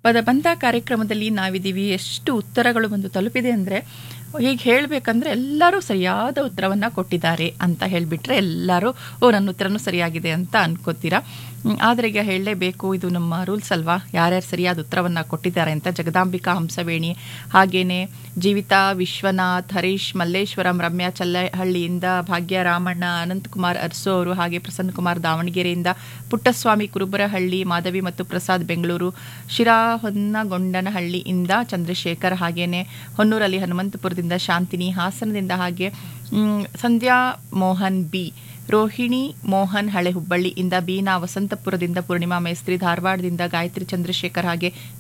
ಪದ ಬಂದ ಕಾರ್ಯಕ್ರಮದಲ್ಲಿ ನಾವಿದ್ದೀವಿ ಎಷ್ಟು ಉತ್ತರಗಳು ಬಂದು ತಲುಪಿದೆ ಅಂದರೆ ಹೀಗೆ ಹೇಳಬೇಕಂದ್ರೆ ಎಲ್ಲರೂ ಸರಿಯಾದ ಉತ್ತರವನ್ನು ಕೊಟ್ಟಿದ್ದಾರೆ ಅಂತ ಹೇಳಿಬಿಟ್ರೆ ಎಲ್ಲರೂ ಓ ನನ್ನ ಉತ್ತರನೂ ಸರಿಯಾಗಿದೆ ಅಂತ ಅನ್ಕೋತೀರಾ ಹ್ಮ್, ಆದ್ರೆ ಈಗ ಹೇಳಲೇಬೇಕು ಇದು ನಮ್ಮ ರೂಲ್ಸ್ ಅಲ್ವಾ ಯಾರ್ಯಾರು ಸರಿಯಾದ ಉತ್ತರವನ್ನು ಕೊಟ್ಟಿದ್ದಾರೆ ಅಂತ ಜಗದಾಂಬಿಕಾ ಹಂಸವೇಣಿ ಹಾಗೇನೆ ಜೀವಿತಾ ವಿಶ್ವನಾಥ್ ಹರೀಶ್ ಮಲ್ಲೇಶ್ವರಂ ರಮ್ಯಾ ಚಲ್ಲಹಳ್ಳಿಯಿಂದ ಭಾಗ್ಯ ರಾಮಣ್ಣ ಅನಂತಕುಮಾರ್ ಅರ್ಸೋ ಅವರು ಹಾಗೆ ಪ್ರಸನ್ನ ಕುಮಾರ್ ದಾವಣಗೆರೆಯಿಂದ ಪುಟ್ಟಸ್ವಾಮಿ ಕುರುಬರಹಳ್ಳಿ ಮಾಧವಿ ಮತ್ತು ಪ್ರಸಾದ್ ಬೆಂಗಳೂರು ಶಿರಾ ಹೊನ್ನಗೊಂಡನಹಳ್ಳಿಯಿಂದ ಚಂದ್ರಶೇಖರ್ ಹಾಗೇನೆ ಹೊನ್ನೂರಲ್ಲಿ ಹನುಮಂತಪುರದಿಂದ ಶಾಂತಿನಿ ಹಾಸನದಿಂದ ಹಾಗೆ ಮ್, ಸಂಧ್ಯಾ ಮೋಹನ್ ಬಿ ರೋಹಿಣಿ ಮೋಹನ್ ಹಳೆ ಹುಬ್ಬಳ್ಳಿಯಿಂದ ಬೀನಾ ವಸಂತಪುರದಿಂದ ಪೂರ್ಣಿಮಾ ಮೇಸ್ತ್ರಿ ಧಾರವಾಡದಿಂದ ಗಾಯತ್ರಿ ಚಂದ್ರಶೇಖರ್ ಹಾಗೆ